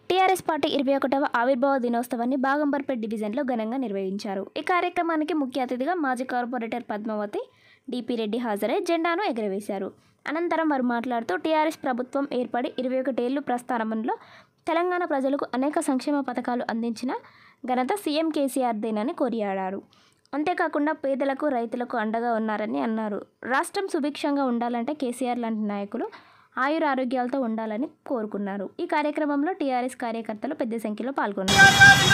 TRS party ఇరవై ఒకటవ ఆవిర్భావ దినోత్సవాన్ని బాగంబర్పేట్ డివిజన్లో ఘనంగా నిర్వహించారు ఈ కార్యక్రమానికి ముఖ్య అతిథిగా మాజీ కార్పొరేటర్ పద్మావతి డిపి రెడ్డి హాజరై జెండాను ఎగురవేశారు అనంతరం వారు మాట్లాడుతూ టీఆర్ఎస్ ప్రభుత్వం ఏర్పడి ఇరవై ఒకటేళ్లు ప్రస్థానంలో తెలంగాణ ప్రజలకు అనేక సంక్షేమ పథకాలు అందించిన ఘనత సీఎం కేసీఆర్దేనని కొనియాడారు అంతేకాకుండా పేదలకు రైతులకు అండగా ఉన్నారని అన్నారు రాష్ట్రం సుభిక్షంగా ఉండాలంటే కేసీఆర్ లాంటి నాయకులు ఆయుర ఆరోగ్యాలతో ఉండాలని కోరుకున్నారు ఈ కార్యక్రమంలో టీఆర్ఎస్ కార్యకర్తలు పెద్ద సంఖ్యలో పాల్గొన్నారు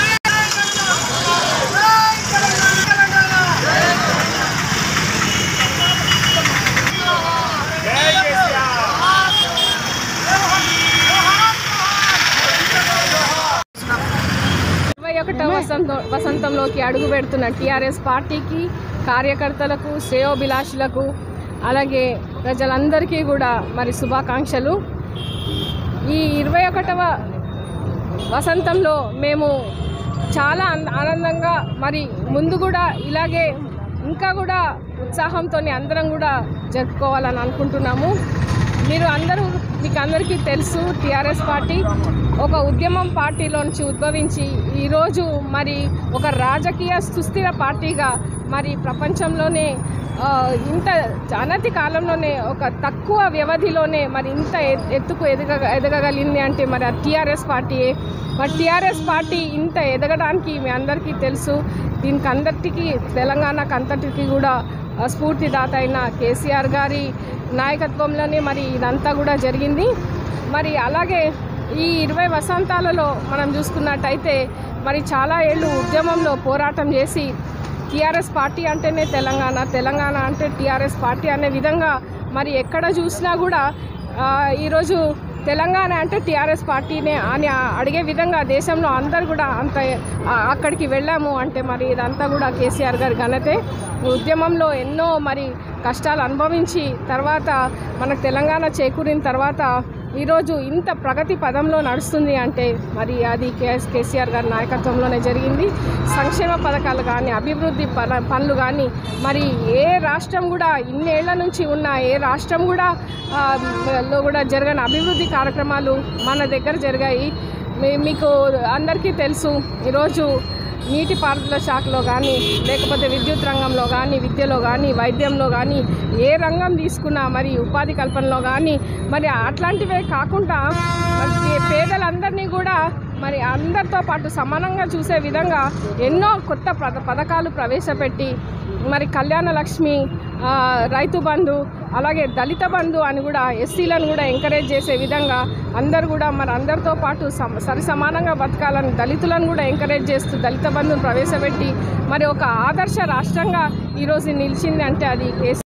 ఇరవై ఒకటవ వసంతం వసంతంలోకి అడుగు పెడుతున్న టీఆర్ఎస్ పార్టీకి కార్యకర్తలకు శ్రేయోభిలాషులకు అలాగే ప్రజలందరికీ కూడా మరి శుభాకాంక్షలు ఈ ఇరవై ఒకటవ వసంతంలో మేము చాలా ఆనంద- ఆనందంగా మరి ముందు కూడా ఇలాగే ఇంకా కూడా ఉత్సాహంతో అందరం కూడా జరుపుకోవాలని అనుకుంటున్నాము మీరు అందరూ మీకు అందరికీ తెలుసు టీఆర్ఎస్ పార్టీ ఒక ఉద్యమం పార్టీలోంచి ఉద్భవించి ఈరోజు మరి ఒక రాజకీయ సుస్థిర పార్టీగా మరి ప్రపంచంలోనే ఆ, ఇంత అనతి కాలంలోనే ఒక తక్కువ వ్యవధిలోనే మరి ఇంత ఎ- ఎత్తుకు ఎదగ ఎదగగలిగింది అంటే మరి ఆ టీఆర్ఎస్ పార్టీయే మరి టీఆర్ఎస్ పార్టీ ఇంత ఎదగడానికి మీ అందరికీ తెలుసు దీనికి అందరికీ తెలంగాణకు అంతటికీ కూడా ఆ, స్ఫూర్తిదాత అయిన కేసీఆర్ గారి నాయకత్వంలోనే మరి ఇదంతా కూడా జరిగింది మరి అలాగే ఈ ఇరవై వసంతాలలో మనం చూసుకున్నట్టయితే మరి చాలా ఏళ్ళు ఉద్యమంలో పోరాటం చేసి టీఆర్ఎస్ పార్టీ అంటేనే తెలంగాణ తెలంగాణ అంటే టీఆర్ఎస్ పార్టీ అనే విధంగా మరి ఎక్కడ చూసినా కూడా ఆ, ఈరోజు తెలంగాణ అంటే టీఆర్ఎస్ పార్టీనే అని అడిగే విధంగా దేశంలో అందరు కూడా అంత ఆ, అక్కడికి వెళ్ళాము అంటే మరి ఇదంతా కూడా కేసీఆర్ గారి ఘనతే ఉద్యమంలో ఎన్నో మరి కష్టాలు అనుభవించి తర్వాత మనకు తెలంగాణ చేకూరిన తర్వాత ఈరోజు ఇంత ప్రగతి పదంలో నడుస్తుంది అంటే మరి అది కేఎస్ కేసీఆర్ గారి నాయకత్వంలోనే జరిగింది సంక్షేమ పథకాలు కానీ అభివృద్ధి పన పనులు కానీ మరి ఏ రాష్ట్రం కూడా ఇన్నేళ్ల నుంచి ఉన్న ఏ రాష్ట్రం కూడా ఆ, లో కూడా జరగని అభివృద్ధి కార్యక్రమాలు మన దగ్గర జరిగాయి మీ- మీకు అందరికీ తెలుసు ఈరోజు నీటిపారుదల శాఖలో కానీ లేకపోతే విద్యుత్ రంగంలో కానీ విద్యలో కానీ వైద్యంలో కానీ ఏ రంగం తీసుకున్నా మరి ఉపాధి కల్పనలో కానీ మరి అట్లాంటివే కాకుండా మరి పే- పేదలందరినీ కూడా మరి అందరితో పాటు సమానంగా చూసే విధంగా ఎన్నో కొత్త పథ పథకాలు ప్రవేశపెట్టి మరి కళ్యాణ లక్ష్మి ఆ, రైతు బంధు అలాగే దళిత బంధు అని కూడా ఎస్సీలను కూడా ఎంకరేజ్ చేసే విధంగా అందరు కూడా మరి అందరితో పాటు సమ సరి సమానంగా బతకాలని దళితులను కూడా ఎంకరేజ్ చేస్తూ దళిత బంధును ప్రవేశపెట్టి మరి ఒక ఆదర్శ రాష్ట్రంగా ఈరోజు నిలిచింది అంటే అది కేసీ